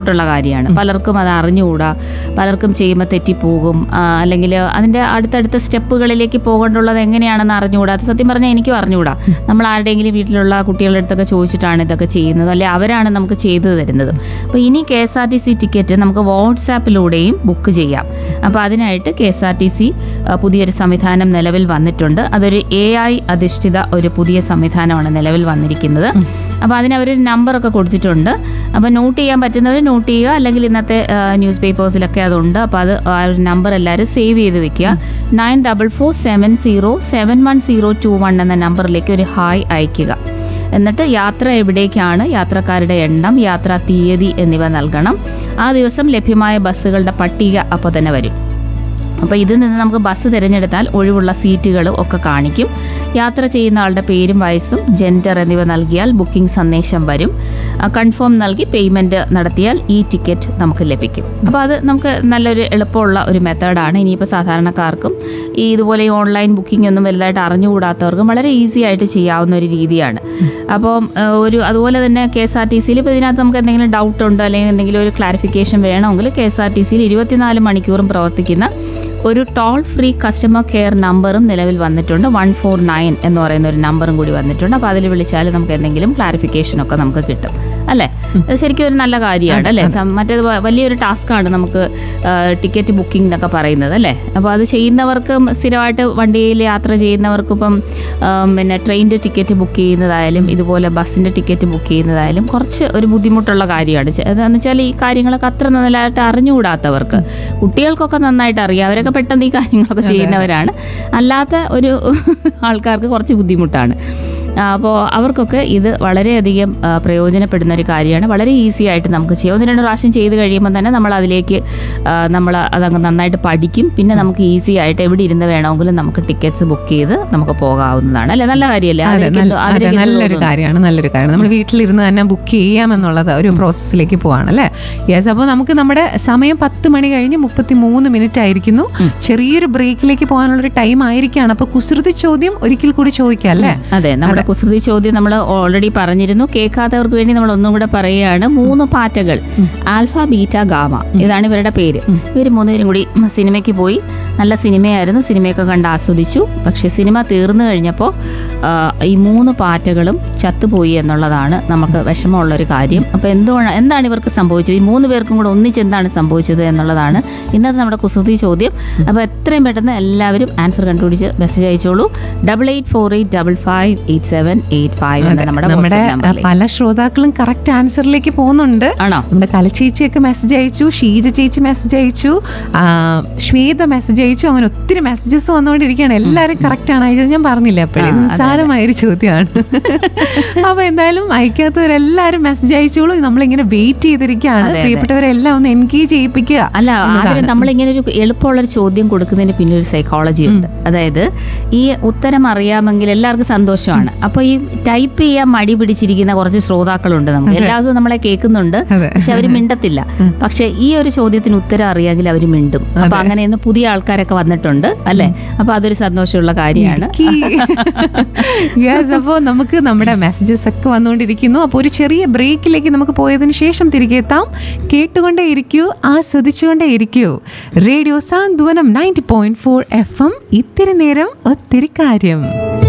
ബുദ്ധിമുട്ടുള്ള കാര്യമാണ് പലർക്കും അത് അറിഞ്ഞുകൂടാ പലർക്കും ചെയ്യുമ്പോൾ തെറ്റിപ്പോകും ആ, അല്ലെങ്കിൽ അതിൻ്റെ അടുത്തടുത്ത സ്റ്റെപ്പുകളിലേക്ക് പോകേണ്ടുള്ളത് എങ്ങനെയാണെന്ന് അറിഞ്ഞുകൂടാ അത് സത്യം പറഞ്ഞാൽ എനിക്കും അറിഞ്ഞുകൂടാ നമ്മൾ ആരുടെയെങ്കിലും വീട്ടിലുള്ള കുട്ടികളുടെ അടുത്തൊക്കെ ചോദിച്ചിട്ടാണ് ഇതൊക്കെ ചെയ്യുന്നത് അല്ലെ അവരാണ് നമുക്ക് ചെയ്തു തരുന്നത് അപ്പോൾ ഇനി K S R T C ticket നമുക്ക് വാട്സാപ്പിലൂടെയും ബുക്ക് ചെയ്യാം അപ്പോൾ അതിനായിട്ട് K S R T C പുതിയൊരു സംവിധാനം നിലവിൽ വന്നിട്ടുണ്ട് അതൊരു എ ഐ അധിഷ്ഠിത ഒരു പുതിയ സംവിധാനമാണ് നിലവിൽ വന്നിരിക്കുന്നത് അപ്പോൾ അതിന് അവർ നമ്പറൊക്കെ കൊടുത്തിട്ടുണ്ട് അപ്പോൾ നോട്ട് ചെയ്യാൻ പറ്റുന്നവർ നോട്ട് ചെയ്യുക അല്ലെങ്കിൽ ഇന്നത്തെ ന്യൂസ് പേപ്പേഴ്സിലൊക്കെ അതുണ്ട് അപ്പോൾ അത് ആ ഒരു നമ്പർ എല്ലാവരും സേവ് ചെയ്ത് വെക്കുക nine double four seven zero seven one zero two one എന്ന നമ്പറിലേക്ക് ഒരു ഹായ് അയയ്ക്കുക എന്നിട്ട് യാത്ര എവിടേക്കാണ് യാത്രക്കാരുടെ എണ്ണം യാത്രാ തീയതി എന്നിവ നൽകണം ആ ദിവസം ലഭ്യമായ ബസ്സുകളുടെ പട്ടിക അപ്പോൾ തന്നെ വരും അപ്പോൾ ഇതിൽ നിന്ന് നമുക്ക് ബസ് തിരഞ്ഞെടുത്താൽ ഒഴിവുള്ള സീറ്റുകളും ഒക്കെ കാണിക്കും യാത്ര ചെയ്യുന്ന ആളുടെ പേരും വയസ്സും ജെൻഡർ എന്നിവ നൽകിയാൽ ബുക്കിംഗ് സന്ദേശം വരും കൺഫേം നൽകി പേയ്മെൻറ്റ് നടത്തിയാൽ ഈ ടിക്കറ്റ് നമുക്ക് ലഭിക്കും അപ്പോൾ അത് നമുക്ക് നല്ലൊരു എളുപ്പമുള്ള ഒരു മെത്തേഡാണ് ഇനിയിപ്പോൾ സാധാരണക്കാർക്കും ഈ ഇതുപോലെ ഈ ഓൺലൈൻ ബുക്കിംഗ് ഒന്നും വലുതായിട്ട് അറിഞ്ഞുകൂടാത്തവർക്കും വളരെ ഈസി ആയിട്ട് ചെയ്യാവുന്ന ഒരു രീതിയാണ് അപ്പം ഏഹ്, ഒരു അതുപോലെ തന്നെ കെ എസ് ആർ ടി സിയിൽ ഇപ്പോൾ ഇതിനകത്ത് നമുക്ക് എന്തെങ്കിലും ഡൗട്ട് ഉണ്ട് അല്ലെങ്കിൽ എന്തെങ്കിലും ഒരു ക്ലാരിഫിക്കേഷൻ വേണമെങ്കിൽ കെ എസ് ആർ ടി സിയിൽ ഇരുപത്തിനാല് മണിക്കൂറും പ്രവർത്തിക്കുന്ന ഒരു ടോൾ ഫ്രീ കസ്റ്റമർ കെയർ നമ്പറും നിലവിൽ വന്നിട്ടുണ്ട് വൺ ഫോർ നയൻ എന്ന് പറയുന്ന ഒരു നമ്പറും കൂടി വന്നിട്ടുണ്ട് അപ്പോൾ അതിൽ വിളിച്ചാൽ നമുക്ക് എന്തെങ്കിലും ക്ലാരിഫിക്കേഷൻ ഒക്കെ നമുക്ക് കിട്ടും അല്ലേ അത് ശരിക്കും ഒരു നല്ല കാര്യമാണ് അല്ലേ സം- മറ്റേത് വ- വലിയൊരു ടാസ്ക്കാണ് നമുക്ക് ടിക്കറ്റ് ബുക്കിംഗ് എന്നൊക്കെ പറയുന്നത് അല്ലേ അപ്പോൾ അത് ചെയ്യുന്നവർക്കും സ്ഥിരമായിട്ട് വണ്ടിയിൽ യാത്ര ചെയ്യുന്നവർക്കും ഇപ്പം ആം, പിന്നെ ട്രെയിനിൻ്റെ ടിക്കറ്റ് ബുക്ക് ചെയ്യുന്നതായാലും ഇതുപോലെ ബസ്സിൻ്റെ ടിക്കറ്റ് ബുക്ക് ചെയ്യുന്നതായാലും കുറച്ച് ഒരു ബുദ്ധിമുട്ടുള്ള കാര്യമാണ് ചെ- അതെന്ന് വെച്ചാൽ ഈ കാര്യങ്ങളൊക്കെ അത്ര നന്നായിട്ട് അറിഞ്ഞുകൂടാത്തവർക്ക് കുട്ടികൾക്കൊക്കെ നന്നായിട്ട് അറിയാം അവരൊക്കെ പെട്ടെന്ന് ഈ കാര്യങ്ങളൊക്കെ ചെയ്യുന്നവരാണ് അല്ലാത്ത ഒരു ആൾക്കാർക്ക് കുറച്ച് ബുദ്ധിമുട്ടാണ് അപ്പോൾ അവർക്കൊക്കെ ഇത് വളരെയധികം ആ, പ്രയോജനപ്പെടുന്ന ഒരു കാര്യമാണ് വളരെ ഈസി ആയിട്ട് നമുക്ക് ചെയ്യാം ഒന്ന് രണ്ട് പ്രാവശ്യം ചെയ്ത് കഴിയുമ്പോൾ തന്നെ നമ്മൾ അതിലേക്ക് നമ്മൾ അതങ്ങ് നന്നായിട്ട് പഠിക്കും പിന്നെ നമുക്ക് ഈസി ആയിട്ട് എവിടെ ഇരുന്ന് വേണമെങ്കിലും നമുക്ക് ടിക്കറ്റ്സ് ബുക്ക് ചെയ്ത് നമുക്ക് പോകാവുന്നതാണ് അല്ലേ നല്ല കാര്യമല്ലേ അതെ അതിലേക്ക് നല്ല- എന്തോ- അതെ, അതിലേക്ക് എന്തോ നല്ലൊരു തോന്നുന്നു. കാര്യമാണ് നല്ലൊരു കാര്യം നമ്മൾ വീട്ടിലിരുന്ന് തന്നെ ബുക്ക് ചെയ്യാമെന്നുള്ളത് ഒരു പ്രോസസ്സിലേക്ക് പോവാണ് അല്ലേ യെസ് അപ്പോൾ നമുക്ക് നമ്മുടെ സമയം പത്ത് മണി കഴിഞ്ഞ് മുപ്പത്തി മൂന്ന് മിനിറ്റ് ആയിരിക്കുന്നു ചെറിയൊരു ബ്രേക്കിലേക്ക് പോകാനുള്ളൊരു ടൈം ആയിരിക്കാണ് അപ്പോൾ കുസൃതി ചോദ്യം ഒരിക്കൽ കൂടി ചോദിക്കാം അല്ലേ അതെ നമ്മുടെ കുസൃതി ചോദ്യം നമ്മൾ ഓൾറെഡി പറഞ്ഞിരുന്നു കേൾക്കാത്തവർക്ക് വേണ്ടി നമ്മൾ ഒന്നും കൂടെ പറയുകയാണ് മൂന്ന് പാറ്റകൾ ആൽഫ ബീറ്റ ഗാമ ഇതാണ് ഇവരുടെ പേര് ഇവർ മൂന്നുപേരും കൂടി സിനിമയ്ക്ക് പോയി നല്ല സിനിമയായിരുന്നു സിനിമയൊക്കെ കണ്ട് ആസ്വദിച്ചു പക്ഷേ സിനിമ തീർന്നു കഴിഞ്ഞപ്പോൾ ആ, ഈ മൂന്ന് പാറ്റകളും ചത്തുപോയി എന്നുള്ളതാണ് നമുക്ക് വിഷമമുള്ളൊരു കാര്യം അപ്പോൾ എന്തുകൊണ്ട് എന്താണ് ഇവർക്ക് സംഭവിച്ചത് ഈ മൂന്ന് പേർക്കും കൂടെ ഒന്നിച്ച് എന്താണ് സംഭവിച്ചത് എന്നുള്ളതാണ് ഇന്നത്തെ നമ്മുടെ കുസൃതി ചോദ്യം അപ്പോൾ എത്രയും പെട്ടെന്ന് എല്ലാവരും ആൻസർ കണ്ടുപിടിച്ച് മെസ്സേജ് അയച്ചോളൂ double eight four eight double five eight seven eight five എന്ന നമ്മുടെ നമ്മുടെ വാട്സ്ആപ്പ് ആ, നമ്പറിലേക്ക് പല ശ്രോതാക്കളും കറക്റ്റ് ആൻസറിലേക്ക് പോകുന്നുണ്ട് ആണോ നമ്മുടെ കലച്ചേച്ചിയൊക്കെ മെസ്സേജ് അയച്ചു ഷീജ ചേച്ചി മെസ്സേജ് അയച്ചു ആ, ശ്വേത മെസ്സേജ് അയച്ചു അങ്ങനെ ഒത്തിരി മെസ്സേജസ് വന്നുകൊണ്ടിരിക്കുകയാണ് എല്ലാവരും കറക്റ്റ് ആണ് അയച്ചത് ഞാൻ പറഞ്ഞില്ല അപ്പോഴേ ആ, അതെ, നിസ്സാരമായ ഒരു ചോദ്യമാണ് അപ്പൊ എന്തായാലും അയക്കാത്തവരെല്ലാരും മെസ്സേജ് അയച്ചോളൂ നമ്മളിങ്ങനെ വെയിറ്റ് ചെയ്തിരിക്കുകയാണ് അതെ, അതെ. പ്രിയപ്പെട്ടവരെല്ലാം ഒന്ന് എൻഗേജ് ചെയ്യിപ്പിക്കുക അല്ല ആദ്യം നമ്മളിങ്ങനെ ഒരു എളുപ്പമുള്ള ഒരു ചോദ്യം കൊടുക്കുന്നതിന് പിന്നെ ഒരു സൈക്കോളജി ഉണ്ട് അതായത് ഈ ഉത്തരം അറിയാമെങ്കിൽ എല്ലാവർക്കും സന്തോഷമാണ് അപ്പൊ ഈ ടൈപ്പ് ചെയ്യാൻ മടി പിടിച്ചിരിക്കുന്ന കുറച്ച് ശ്രോതാക്കളുണ്ട് നമുക്ക് എല്ലാ ദിവസവും നമ്മളെ കേൾക്കുന്നുണ്ട് അതെ. പക്ഷെ അവർ മിണ്ടത്തില്ല പക്ഷെ ഈ ഒരു ചോദ്യത്തിന് ഉത്തരം അറിയാമെങ്കിൽ അവർ മിണ്ടും അപ്പൊ അങ്ങനെ ഇന്ന് പുതിയ ആൾക്കാരൊക്കെ വന്നിട്ടുണ്ട് അല്ലെ അപ്പൊ അതൊരു സന്തോഷമുള്ള കാര്യമാണ് യെസ് അപ്പോൾ നമുക്ക് നമ്മുടെ മെസ്സേജസ് ഒക്കെ വന്നുകൊണ്ടിരിക്കുന്നു അപ്പോൾ ഒരു ചെറിയ ബ്രേക്കിലേക്ക് നമുക്ക് പോയതിനു ശേഷം തിരികെ എത്താം കേട്ടുകൊണ്ടേ ഇരിക്കൂ ആസ്വദിച്ചുകൊണ്ടേ ഇരിക്കൂ radio Santhwanam ninety point four F M ഇത്തിരി നേരം ഒത്തിരി കാര്യം